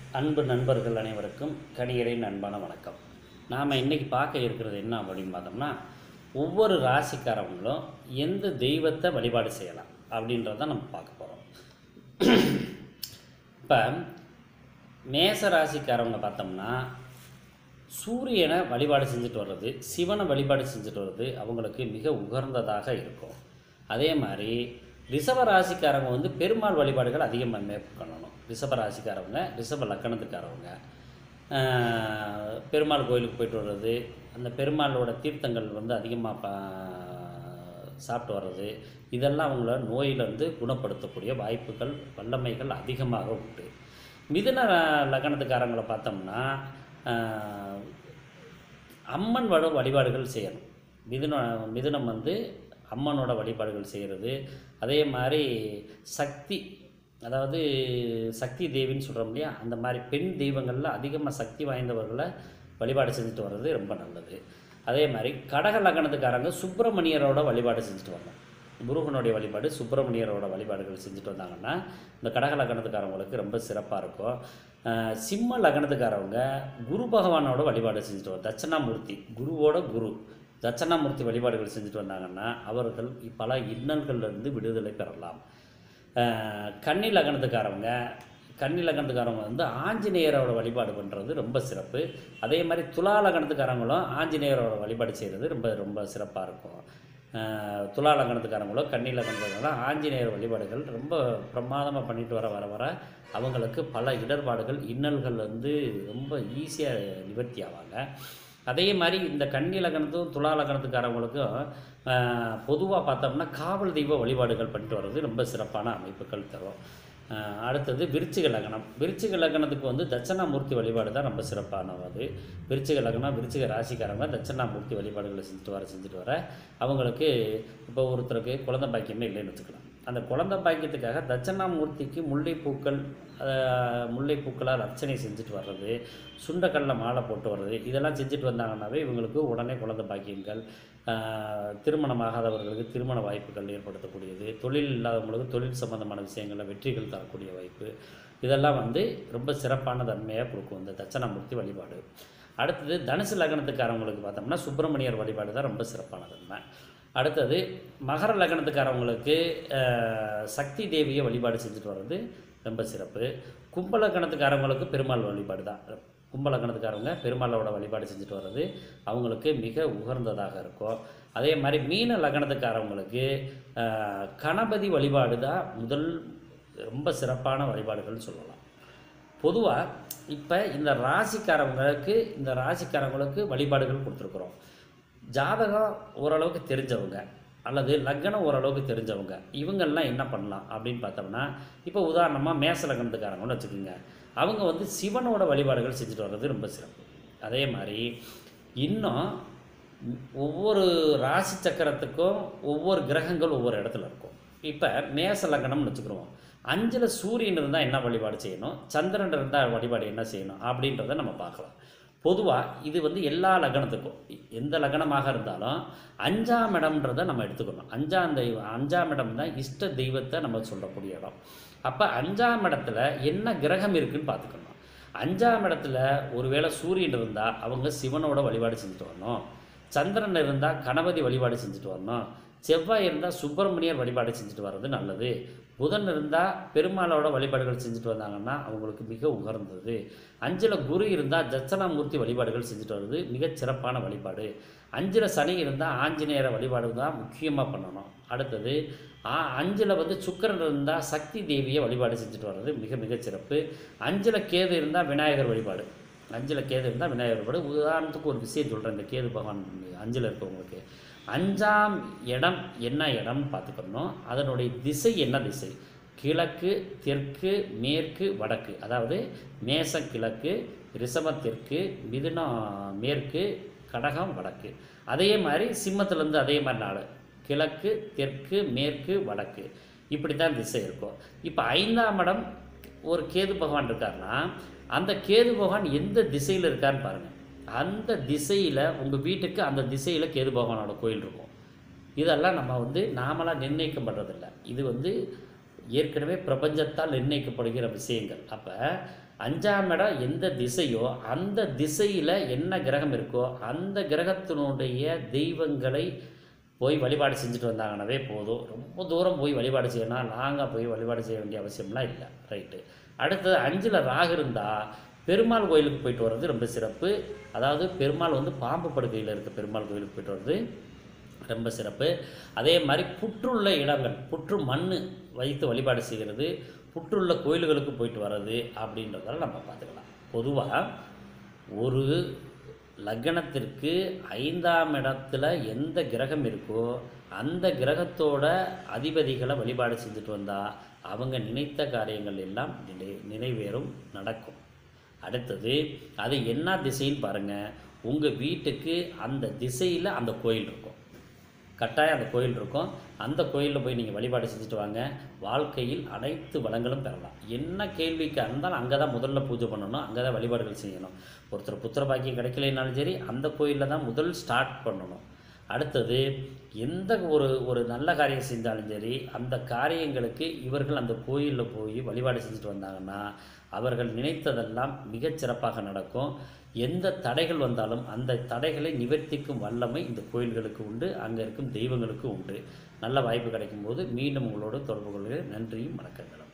அன்பு நண்பர்கள் அனைவருக்கும் கணியரின் அன்பான வணக்கம் நாம் இன்னைக்கு பார்க்க இருக்கிறது என்ன அப்படின்னு பார்த்தோம்னா ஒவ்வொரு ராசிக்காரவங்களும் எந்த தெய்வத்தை வழிபாடு செய்யலாம் அப்படின்றத நம்ம பார்க்க போகிறோம் இப்போ மேச ராசிக்காரவங்க பார்த்தோம்னா சூரியனை வழிபாடு செஞ்சுட்டு வர்றது சிவனை வழிபாடு செஞ்சுட்டு வர்றது அவங்களுக்கு மிக உகர்ந்ததாக இருக்கும் அதே மாதிரி ரிஷப ராசிக்காரங்க வந்து பெருமாள் வழிபாடுகள் அதிகமாக மேற்கொள்ளணும் ரிஷப ராசிக்காரவங்க ரிஷப லக்கணத்துக்காரவங்க ஆஹ், பெருமாள் கோயிலுக்கு போயிட்டு வர்றது அந்த பெருமாளோட தீர்த்தங்கள் வந்து அதிகமாக ப சாப்பிட்டு வர்றது இதெல்லாம் அவங்கள நோயிலிருந்து குணப்படுத்தக்கூடிய வாய்ப்புகள் வல்லமைகள் அதிகமாக உண்டு மிதுன லக்னத்துக்காரங்களை பார்த்தோம்னா ஆஹ், அம்மன் வழ வழிபாடுகள் செய்யணும் மிதுன மிதுனம் வந்து அம்மனோட வழிபாடுகள் செய்கிறது அதே மாதிரி சக்தி அதாவது சக்தி தேவின்னு சொல்கிறோம் இல்லையா அந்த மாதிரி பெண் தெய்வங்களில் அதிகமாக சக்தி வாய்ந்தவர்களை வழிபாடு செஞ்சுட்டு வர்றது ரொம்ப நல்லது அதே மாதிரி கடக லக்னத்துக்காரங்க சுப்பிரமணியரோட வழிபாடு செஞ்சுட்டு வரணும் முருகனுடைய வழிபாடு சுப்பிரமணியரோட வழிபாடுகள் செஞ்சுட்டு வந்தாங்கன்னா இந்த கடக லக்னத்துக்காரவங்களுக்கு ரொம்ப சிறப்பாக இருக்கும் அஹ் சிம்ம லக்னத்துக்காரவங்க குரு பகவானோட வழிபாடு செஞ்சுட்டு வரும் தட்சணாமூர்த்தி குருவோட குரு தட்சணாமூர்த்தி வழிபாடுகள் செஞ்சுட்டு வந்தாங்கன்னா அவர்கள் பல இன்னல்கள்லேருந்து விடுதலை பெறலாம் அஹ் கன்னி லக்னத்துக்காரவங்க கன்னி லக்னத்துக்காரவங்க வந்து ஆஞ்சநேயரோட வழிபாடு பண்ணுறது ரொம்ப சிறப்பு அதே மாதிரி துலா லக்னத்துக்காரங்களும் ஆஞ்சநேயரோட வழிபாடு செய்கிறது ரொம்ப ரொம்ப சிறப்பாக இருக்கும் அஹ் துலா லக்னத்துக்காரங்களோ கன்னி லக்னத்துக்காரங்களும் ஆஞ்சநேயர் வழிபாடுகள் ரொம்ப பிரமாதமாக பண்ணிட்டு வர வர வர அவங்களுக்கு பல இடர்பாடுகள் இன்னல்கள் வந்து ரொம்ப ஈஸியாக நிவர்த்தி ஆவாங்க அதே மாதிரி இந்த கன்னி லக்னத்தும் துலா லக்னத்துக்காரவங்களுக்கும் பொதுவாக பார்த்தோம்னா காவல் தெய்வ வழிபாடுகள் பண்ணிட்டு வர்றது ரொம்ப சிறப்பான அமைப்புகள் தரும் ஆஹ் அடுத்தது விருச்சிக லக்னம் விருச்சிக லக்னத்துக்கு வந்து தட்சணாமூர்த்தி வழிபாடு தான் ரொம்ப சிறப்பானது விருச்சிக லக்னம் விருச்சிக ராசிக்காரங்க தட்சணாமூர்த்தி வழிபாடுகளை செஞ்சுட்டு வர செஞ்சுட்டு வர அவங்களுக்கு இப்போ ஒருத்தருக்கு குழந்தை பாக்கியமே இல்லைன்னு வச்சுக்கலாம் அந்த குழந்தை பாக்கியத்துக்காக தட்சணாமூர்த்திக்கு முல்லைப்பூக்கள் ஆஹ் முல்லைப்பூக்களால் அர்ச்சனை செஞ்சுட்டு வர்றது சுண்டக்கல்ல மாலை போட்டு வர்றது இதெல்லாம் செஞ்சுட்டு வந்தாங்கன்னாவே இவங்களுக்கு உடனே குழந்தை பாக்கியங்கள் ஆஹ் திருமணமாகாதவர்களுக்கு திருமண வாய்ப்புகள் ஏற்படுத்தக்கூடியது தொழில் இல்லாதவங்களுக்கு தொழில் சம்பந்தமான விஷயங்களில் வெற்றிகள் தரக்கூடிய வாய்ப்பு இதெல்லாம் வந்து ரொம்ப சிறப்பான தன்மையாக கொடுக்கும் இந்த தட்சணாமூர்த்தி வழிபாடு அடுத்தது தனுசு லக்னத்துக்காரவங்களுக்கு பார்த்தோம்னா சுப்பிரமணியர் வழிபாடு தான் ரொம்ப சிறப்பான தன்மை அடுத்தது மகர லக்னத்துக்காரவங்களுக்கு ஆஹ், சக்தி தேவியை வழிபாடு செஞ்சுட்டு வர்றது ரொம்ப சிறப்பு கும்ப லக்னத்துக்காரவங்களுக்கு பெருமாள் வழிபாடு தான் கும்ப லக்னத்துக்காரவங்க பெருமாளோட வழிபாடு செஞ்சுட்டு வர்றது அவங்களுக்கு மிக உகர்ந்ததாக இருக்கும் அதே மாதிரி மீன லக்னத்துக்காரவங்களுக்கு ஆஹ், கணபதி வழிபாடு தான் முதல் ரொம்ப சிறப்பான வழிபாடுகள்னு சொல்லலாம் பொதுவாக இப்போ இந்த ராசிக்காரவங்களுக்கு இந்த ராசிக்காரவங்களுக்கு வழிபாடுகள் கொடுத்துருக்குறோம் ஜாதகம் ஓரளவுக்கு தெரிஞ்சவங்க அல்லது லக்னம் ஓரளவுக்கு தெரிஞ்சவங்க இவங்கெல்லாம் என்ன பண்ணலாம் அப்படின்னு பார்த்தோம்னா இப்போ உதாரணமாக மேச லக்னத்துக்காரங்கன்னு வச்சுக்கோங்க அவங்க வந்து சிவனோட வழிபாடுகள் செஞ்சுட்டு வர்றது ரொம்ப சிறப்பு அதே மாதிரி இன்னும் ஒவ்வொரு ராசி சக்கரத்துக்கும் ஒவ்வொரு கிரகங்கள் ஒவ்வொரு இடத்துல இருக்கும் இப்போ மேச லக்னம்னு வச்சுக்கிறோம் அஞ்சில் சூரியன் இருந்தால் என்ன வழிபாடு செய்யணும் சந்திரன் இருந்தால் வழிபாடு என்ன செய்யணும் அப்படின்றத நம்ம பார்க்கலாம் பொதுவாக இது வந்து எல்லா லக்னத்துக்கும் எந்த லக்னமாக இருந்தாலும் அஞ்சாம் இடம்ன்றதை நம்ம எடுத்துக்கணும் அஞ்சாம் தெய்வம் அஞ்சாம் இடம் தான் இஷ்ட தெய்வத்தை நம்ம சொல்லக்கூடிய இடம் அப்போ அஞ்சாம் இடத்துல என்ன கிரகம் இருக்குன்னு பார்த்துக்கணும் அஞ்சாம் இடத்துல ஒருவேளை சூரியன் இருந்தால் அவங்க சிவனோட வழிபாடு செஞ்சுட்டு வரணும் சந்திரன் இருந்தால் கணபதி வழிபாடு செஞ்சுட்டு வரணும் செவ்வாய் இருந்தால் சுப்பிரமணியர் வழிபாடு செஞ்சுட்டு வர்றது நல்லது புதன் இருந்தால் பெருமாளோட வழிபாடுகள் செஞ்சுட்டு வந்தாங்கன்னா அவங்களுக்கு மிக உகர்ந்தது அஞ்சில் குரு இருந்தால் தட்சணாமூர்த்தி வழிபாடுகள் செஞ்சுட்டு வர்றது மிகச் சிறப்பான வழிபாடு அஞ்சில் சனி இருந்தால் ஆஞ்சநேயர வழிபாடு தான் முக்கியமாக பண்ணணும் அடுத்தது ஆ அஞ்சில் வந்து சுக்கிரன் இருந்தால் சக்தி தேவியை வழிபாடு செஞ்சுட்டு வர்றது மிக மிகச் சிறப்பு அஞ்சில் கேது இருந்தால் விநாயகர் வழிபாடு அஞ்சில் கேது இருந்தால் விநாயகர் வழிபாடு உதாரணத்துக்கு ஒரு விஷயம் சொல்கிறேன் இந்த கேது பகவான் அஞ்சில் இருக்கவங்களுக்கு அஞ்சாம் இடம் என்ன இடம்னு பார்த்துக்கணும் அதனுடைய திசை என்ன திசை கிழக்கு தெற்கு மேற்கு வடக்கு அதாவது மேசம் கிழக்கு ரிஷபம் தெற்கு மிதுனம் மேற்கு கடகம் வடக்கு அதே மாதிரி சிம்மத்துலேருந்து அதே மாதிரி நாடு கிழக்கு தெற்கு மேற்கு வடக்கு இப்படி தான் திசை இருக்கும் இப்போ ஐந்தாம் இடம் ஒரு கேது பகவான் இருக்காருன்னா அந்த கேது பகவான் எந்த திசையில் இருக்காருன்னு பாருங்கள் அந்த திசையில் உங்கள் வீட்டுக்கு அந்த திசையில் கேது பகவானோட கோயில் இருக்கும் இதெல்லாம் நம்ம வந்து நாமளாக நிர்ணயிக்கப்படுறதில்ல இது வந்து ஏற்கனவே பிரபஞ்சத்தால் நிர்ணயிக்கப்படுகிற விஷயங்கள் அப்போ அஞ்சாம் இடம் எந்த திசையோ அந்த திசையில் என்ன கிரகம் இருக்கோ அந்த கிரகத்தினுடைய தெய்வங்களை போய் வழிபாடு செஞ்சுட்டு வந்தாங்கன்னாவே போதும் ரொம்ப தூரம் போய் வழிபாடு செய்யணும் நாங்கள் போய் வழிபாடு செய்ய வேண்டிய அவசியம்லாம் இல்லை ரைட்டு அடுத்தது அஞ்சில் ராகு இருந்தால் பெருமாள் கோயிலுக்கு போயிட்டு வர்றது ரொம்ப சிறப்பு அதாவது பெருமாள் வந்து பாம்பு படுக்கையில் இருக்க பெருமாள் கோயிலுக்கு போயிட்டு வர்றது ரொம்ப சிறப்பு அதே மாதிரி புற்றுள்ள இடங்கள் புற்று மண் வைத்து வழிபாடு செய்கிறது புற்றுள்ள கோயில்களுக்கு போயிட்டு வர்றது அப்படின்றதெல்லாம் நம்ம பார்த்துக்கலாம் பொதுவாக ஒரு லக்னத்திற்கு ஐந்தாம் இடத்துல எந்த கிரகம் இருக்கோ அந்த கிரகத்தோட அதிபதிகளை வழிபாடு செஞ்சுட்டு வந்தால் அவங்க நினைத்த காரியங்கள் எல்லாம் நினை நிறைவேறும் நடக்கும் அடுத்தது அது என்ன திசைன்னு பாருங்கள் உங்கள் வீட்டுக்கு அந்த திசையில் அந்த கோயில் இருக்கும் கட்டாயம் அந்த கோயில் இருக்கும் அந்த கோயிலில் போய் நீங்கள் வழிபாடு செஞ்சுட்டு வாங்க வாழ்க்கையில் அனைத்து வளங்களும் பெறலாம் என்ன கேள்விக்கு இருந்தாலும் அங்கே தான் முதல்ல பூஜை பண்ணணும் அங்கே தான் வழிபாடுகள் செய்யணும் ஒருத்தர் புத்திர பாக்கியம் கிடைக்கலைனாலும் சரி அந்த கோயிலில் தான் முதல் ஸ்டார்ட் பண்ணணும் அடுத்தது எந்த ஒரு ஒரு நல்ல காரியம் செஞ்சாலும் சரி அந்த காரியங்களுக்கு இவர்கள் அந்த கோயிலில் போய் வழிபாடு செஞ்சுட்டு வந்தாங்கன்னா அவர்கள் நினைத்ததெல்லாம் மிகச் சிறப்பாக நடக்கும் எந்த தடைகள் வந்தாலும் அந்த தடைகளை நிவர்த்திக்கும் வல்லமை இந்த கோயில்களுக்கு உண்டு அங்கே இருக்கும் தெய்வங்களுக்கு உண்டு நல்ல வாய்ப்பு கிடைக்கும்போது மீண்டும் உங்களோடு தொடர்பு கொள்கிறேன் நன்றியும் வணக்கங்களும்